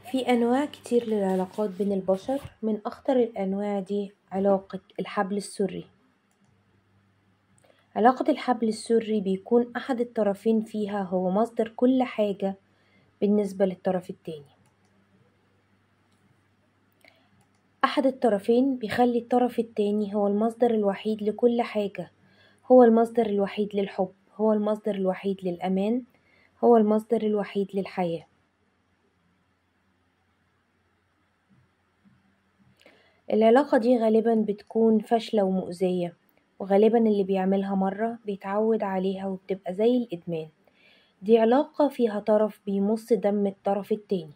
في أنواع كتير للعلاقات بين البشر من أخطر الأنواع دي علاقة الحبل السري علاقة الحبل السري بيكون أحد الطرفين فيها هو مصدر كل حاجة بالنسبة للطرف التاني أحد الطرفين بيخلي الطرف التاني هو المصدر الوحيد لكل حاجة هو المصدر الوحيد للحب هو المصدر الوحيد للأمان هو المصدر الوحيد للحياة العلاقة دي غالبا بتكون فاشلة ومؤذية وغالبا اللي بيعملها مرة بيتعود عليها وبتبقى زي الإدمان دي علاقة فيها طرف بيمص دم الطرف التاني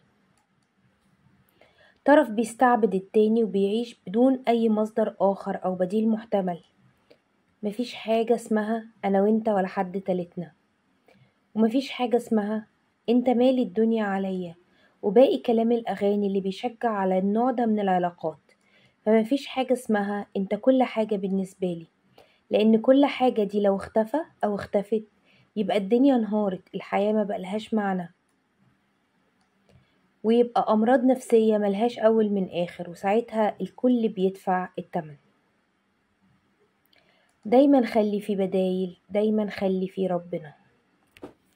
طرف بيستعبد التاني وبيعيش بدون أي مصدر آخر أو بديل محتمل مفيش حاجة اسمها أنا وإنت ولا حد تالتنا ومفيش حاجة اسمها انت مالي الدنيا عليا وباقي كلام الأغاني اللي بيشجع على النوع ده من العلاقات فمفيش حاجة اسمها انت كل حاجة بالنسبة لي لأن كل حاجة دي لو اختفى أو اختفت يبقى الدنيا انهارت الحياة ما بقلهاش معنى ويبقى أمراض نفسية ملهاش أول من آخر وساعتها الكل بيدفع التمن دايما خلي في بدايل دايما خلي في ربنا